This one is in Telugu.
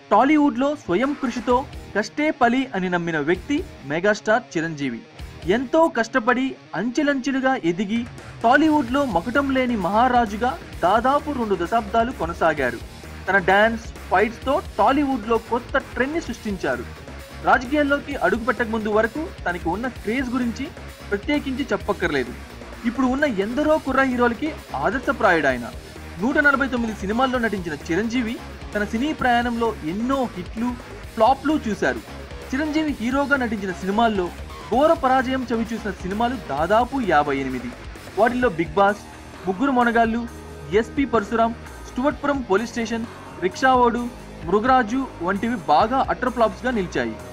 టాలీవుడ్లో స్వయం కృషితో కష్టే పలి అని నమ్మిన వ్యక్తి మెగాస్టార్ చిరంజీవి ఎంతో కష్టపడి అంచెలంచెలుగా ఎదిగి టాలీవుడ్లో మకుటం లేని మహారాజుగా దాదాపు రెండు దశాబ్దాలు కొనసాగారు తన డ్యాన్స్ ఫైట్స్తో టాలీవుడ్లో కొత్త ట్రెండ్ని సృష్టించారు రాజకీయాల్లోకి అడుగుపెట్టక ముందు వరకు తనకి ఉన్న క్రేజ్ గురించి ప్రత్యేకించి చెప్పక్కర్లేదు ఇప్పుడు ఉన్న ఎందరో కుర్ర హీరోలకి ఆదర్శప్రాయుడు ఆయన నూట నలభై తొమ్మిది సినిమాల్లో నటించిన చిరంజీవి తన సినీ ప్రయాణంలో ఎన్నో హిట్లు ఫ్లాప్లు చూశారు చిరంజీవి హీరోగా నటించిన సినిమాల్లో ఘోర పరాజయం చవి చూసిన సినిమాలు దాదాపు యాభై ఎనిమిది వాటిల్లో Bigg Boss Mugguru Monagallu SP Parasuram Stuartpuram police station రిక్షావోడు మృగరాజు వంటివి బాగా అటర్ ఫ్లాప్స్గా నిలిచాయి